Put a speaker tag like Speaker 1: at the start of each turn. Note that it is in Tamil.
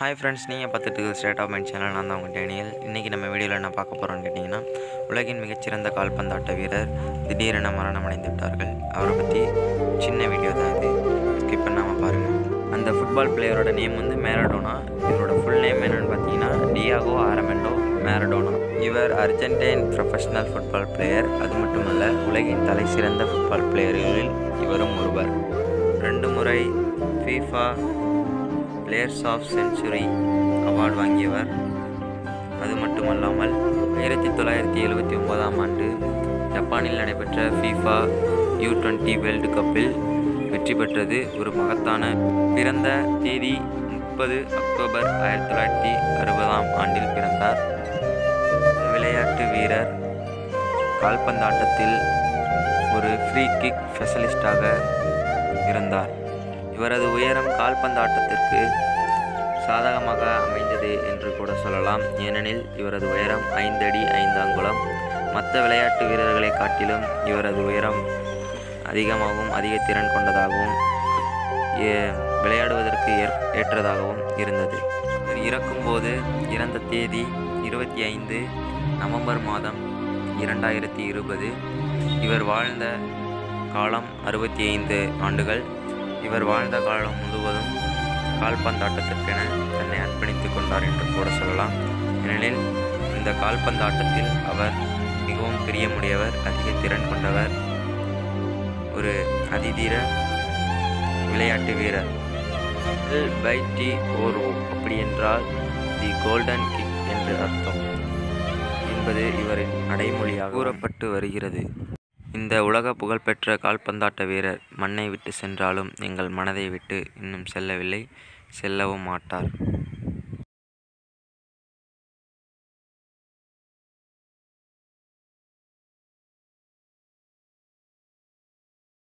Speaker 1: ஹாய் ஃப்ரெண்ட்ஸ் நீங்கள் பார்த்துட்டு இருக்கிறது ஸ்டேட் ஆஃப் மைண்ட் சேனல் நான் தான் உங்கள் டேனியல் இன்றைக்கி நம்ம வீடியோவில் என்ன பார்க்க போகிறோம்னு கேட்டிங்கன்னா உலகின் மிகச்சிறந்த கால்பந்தாட்ட வீரர் திடீரென மரணம் அடைந்து விட்டார்கள் அவரை பற்றி சின்ன வீடியோ தான் இது ஸ்கிப் பண்ணாமல் பாருங்கள் அந்த ஃபுட்பால் பிளேயரோட நேம் வந்து மேரடோனா இவரோட ஃபுல் நேம் என்னென்னு பார்த்தீங்கன்னா டியாகோ ஆரமெண்டோ மேரடோனா இவர் அர்ஜென்டைன் ப்ரொஃபஷனல் ஃபுட்பால் பிளேயர் அது மட்டுமல்ல உலகின் தலை சிறந்த ஃபுட்பால் பிளேயர்களில் இவரும் ஒருவர் ரெண்டு முறை FIFA players of century award வாங்கியவர் அது மட்டுமல்லாமல் ஆயிரத்தி தொள்ளாயிரத்தி எழுபத்தி ஒன்பதாம் ஆண்டு ஜப்பானில் நடைபெற்ற ஃபீஃபா யூ டுவெண்ட்டி வேர்ல்டு கப்பில் வெற்றி பெற்றது ஒரு மகத்தான பிறந்த தேதி முப்பது அக்டோபர் ஆயிரத்தி தொள்ளாயிரத்தி அறுபதாம் ஆண்டில் பிறந்தார் விளையாட்டு வீரர் கால்பந்தாட்டத்தில் ஒரு ஃப்ரீ கிக் ஸ்பெஷலிஸ்டாக இருந்தார் இவரது உயரம் கால்பந்தாட்டத்திற்கு சாதகமாக அமைந்தது என்று கூட சொல்லலாம் ஏனெனில் இவரது உயரம் ஐந்து அடி ஐந்து அங்குலம் மற்ற விளையாட்டு வீரர்களை காட்டிலும் இவரது உயரம் அதிகமாகவும் அதிக திறன் கொண்டதாகவும் ஏ- விளையாடுவதற்கு ஏற் ஏற்றதாகவும் இருந்தது இவர் இறக்கும்போது இறந்த தேதி இருபத்தி ஐந்து நவம்பர் மாதம் இரண்டாயிரத்தி இருபது இவர் வாழ்ந்த காலம் அறுபத்தி ஐந்து ஆண்டுகள் இவர் வாழ்ந்த காலம் முழுவதும் கால்பந்தாட்டத்திற்கென தன்னை அர்ப்பணித்துக் கொண்டார் என்று கூட சொல்லலாம் ஏனெனில் இந்த கால்பந்தாட்டத்தில் அவர் மிகவும் பிரியமுடையவர் அதிக திறன் கொண்டவர் ஒரு அதிதீர விளையாட்டு வீரர் எல் பை டி ஓரோ அப்படி என்றால் தி கோல்டன் கிக் என்று அர்த்தம் என்பது இவரின் அடைமொழியாக கூறப்பட்டு வருகிறது இந்த உலக புகழ்பெற்ற கால்பந்தாட்ட வீரர் மண்ணை விட்டு சென்றாலும் எங்கள் மனதை விட்டு இன்னும் செல்லவில்லை செல்லவும் மாட்டார்